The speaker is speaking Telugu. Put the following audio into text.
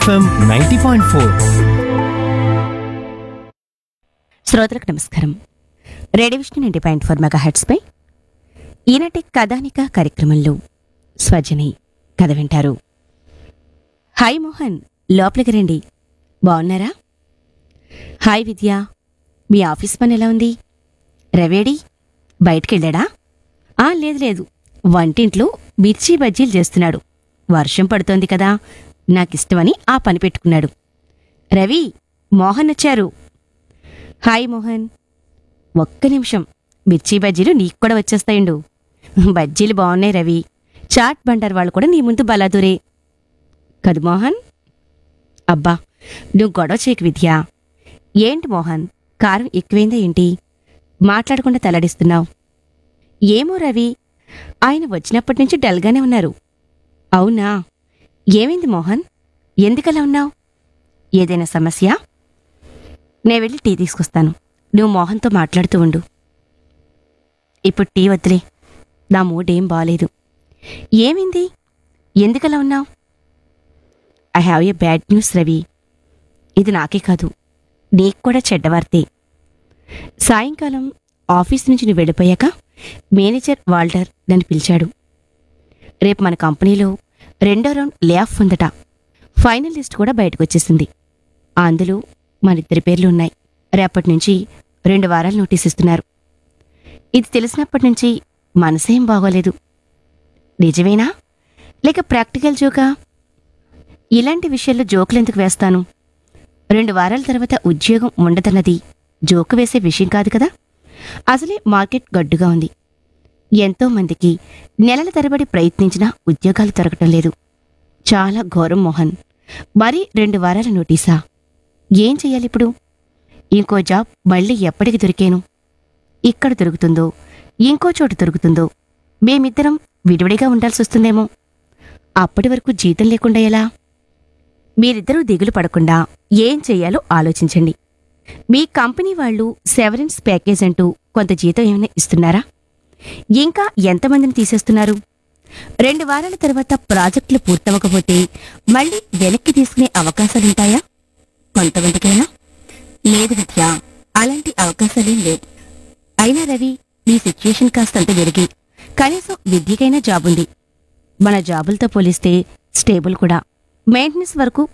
ఎఫ్ఎం నైంటీ పాయింట్ ఫోర్ శ్రోతలకు నమస్కారం radio Vishnu ninety point four mega హెడ్స్పై ఈనాటి కథానిక కార్యక్రమంలో స్వజని కథ వింటారు హాయ్ మోహన్ లోపలికి రండి బాగున్నారా హాయ్ విద్య మీ ఆఫీస్ పని ఎలా ఉంది రవేడి బయటికెళ్ళాడా ఆ లేదు లేదు వంటింట్లో మిర్చి బజ్జీలు చేస్తున్నాడు వర్షం పడుతోంది కదా నాకిష్టమని ఆ పని పెట్టుకున్నాడు రవి మోహన్ వచ్చారు హాయ్ మోహన్ ఒక్క నిమిషం మిర్చి బజ్జీలు నీకు కూడా వచ్చేస్తాయండు బజ్జీలు బాగున్నాయి రవి చాట్ బండర్ వాళ్ళు కూడా నీ ముందు బలాదురే కదు మోహన్ అబ్బా నువ్వు గొడవ చేయకు విద్య ఏంటి మోహన్ కారం ఎక్కువైందా ఏంటి మాట్లాడకుండా తలడిస్తున్నావు ఏమో రవి ఆయన వచ్చినప్పటి నుంచి డల్గానే ఉన్నారు అవునా ఏమైంది మోహన్ ఎందుకలా ఉన్నావు ఏదైనా సమస్య నే వెళ్ళి టీ తీసుకొస్తాను నువ్వు మోహన్తో మాట్లాడుతూ ఉండు ఇప్పుడు టీ వద్దులే నా మూడ్ ఏం బాలేదు ఏమైంది ఎందుకలా ఉన్నావు I have a bad news Ravi ఇది నాకే కాదు నీకు కూడా చెడ్డవార్తే సాయంకాలం ఆఫీస్ నుంచి నువ్వు వెళ్ళిపోయాక మేనేజర్ వాల్టర్ నన్ను పిలిచాడు రేపు మన కంపెనీలో రెండో రౌండ్ లే ఆఫ్ ఉందట ఫైనల్ లిస్ట్ కూడా బయటకు వచ్చేసింది అందులో మనిద్దరి పేర్లు ఉన్నాయి రేపటి నుంచి రెండు వారాలు నోటీస్ ఇస్తున్నారు ఇది తెలిసినప్పటి నుంచి మనసేం బాగోలేదు నిజమేనా లేక ప్రాక్టికల్ జోకా ఇలాంటి విషయాల్లో జోకులు ఎందుకు వేస్తాను రెండు వారాల తర్వాత ఉద్యోగం ఉండదన్నది జోకు వేసే విషయం కాదు కదా అసలే మార్కెట్ గడ్డుగా ఉంది ఎంతో మందికి నెలల తరబడి ప్రయత్నించినా ఉద్యోగాలు దొరకటం లేదు చాలా ఘోరం మోహన్ మరీ రెండు వారాల నోటీసా ఏం చెయ్యాలిప్పుడు ఇంకో జాబ్ మళ్ళీ ఎప్పటికి దొరికేను ఇక్కడ దొరుకుతుందో ఇంకో చోటు దొరుకుతుందో మేమిద్దరం విడివిడిగా ఉండాల్సి వస్తుందేమో అప్పటి వరకు జీతం లేకుండా ఎలా మీరిద్దరూ దిగులు పడకుండా ఏం చెయ్యాలో ఆలోచించండి మీ కంపెనీ వాళ్ళు సెవరెన్స్ ప్యాకేజ్ అంటూ కొంత జీతం ఏమైనా ఇస్తున్నారా ఇంకా ఎంతమందిని తీసేస్తున్నారు రెండు వారాల తర్వాత ప్రాజెక్టులు పూర్తవకపోతే మళ్ళీ వెనక్కి తీసుకునే అవకాశాలుంటాయా కొంతమందికైనా లేదు విద్య అలాంటి అవకాశాలేం లేవు అయినా రవి నీ సిచ్యుయేషన్ కాస్తంత వెరిగి కనీసం విద్యకైనా జాబ్ ఉంది మన జాబులతో పోలిస్తే స్టేబుల్ కూడా మెయింటెనెన్స్ వరకు